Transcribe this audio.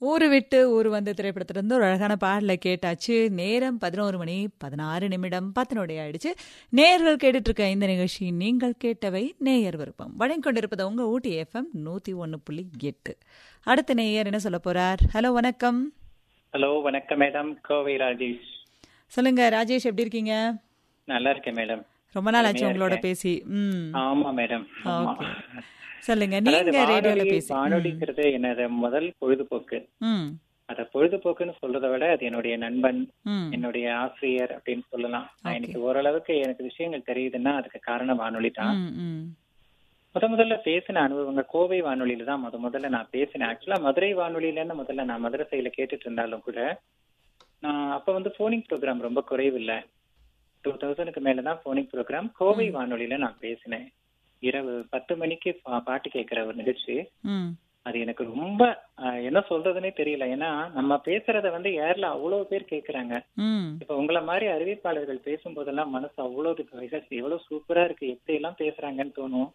ஊரு விட்டு ஊர் வந்த திரைப்படத்திலிருந்து ஒரு அழகான பாடலை கேட்டாச்சு நேரம் பதினோரு மணி பதினாறு நிமிடம் பத்தினுடைய ஆயிடுச்சு நேயர்கள் கேட்டுட்டு இருக்க இந்த நிகழ்ச்சி நீங்கள் கேட்டவை நேயர் விருப்பம் வழங்கிக் கொண்டிருப்பது உங்க ஊட்டி எஃப்எம் நூத்தி ஒன்னு புள்ளி எட்டு அடுத்த நேயர் என்ன சொல்ல போறார் ஹலோ வணக்கம் ஹலோ வணக்கம் மேடம் கோவை ராஜேஷ் சொல்லுங்க ராஜேஷ் எப்படி இருக்கீங்க நல்லா இருக்கேன் மேடம் ரொம்ப நாள் ஆச்சு அருமையா உங்களோட இருக்கேன். பேசி ம் ஆமா மேடம் ஆமா ஓகே சொல்லுங்க அதாவது நீங்க ரேடியோல வானொலி பேசி ம். வானொலிங்கிறது என்னோட முதல் பொழுதுபோக்கு ம் அத பொழுதுபோக்குன்னு சொல்றதை விட அது என்னுடைய நண்பன் ம் என்னுடைய ஆசிரியர் அப்படின்னு சொல்லலாம் நான் Okay. எனக்கு ஓரளவுக்கு எனக்கு விஷயங்கள் தெரியுதுன்னா அதுக்கு காரணம் வானொலி தான் ம் ம் முத முதல்ல பேசின அனுபவங்கள் கோவை வானொலியில தான் முத முதல்ல நான் பேசினேன் ஆக்சுவலா மதுரை வானொலியில முதல்ல நான் மதுரசையில கேட்டுட்டு இருந்தாலும் கூட நான் அப்ப வந்து போனிங் ப்ரோக்ராம் ரொம்ப குறைவு இல்ல டூ தௌசண்ட்க்கு மேலதான் போனிங் ப்ரோக்ராம் கோவை வானொலியில நான் பேசினேன் இரவு பத்து மணிக்கு பா- பாட்டு கேட்கிற ஒரு நிகழ்ச்சி ம் அது எனக்கு ரொம்ப அஹ், என்ன சொல்றதுன்னே தெரியல ஏன்னா நம்ம பேசுறத வந்து ஏர்ல அவ்வளவு பேர் கேக்குறாங்க ம் இப்ப உங்களை மாதிரி அறிவிப்பாளர்கள் பேசும்போதெல்லாம் மனசு அவ்வளவு எவ்வளவு சூப்பரா இருக்கு எப்படி எல்லாம் பேசுறாங்கன்னு தோணும்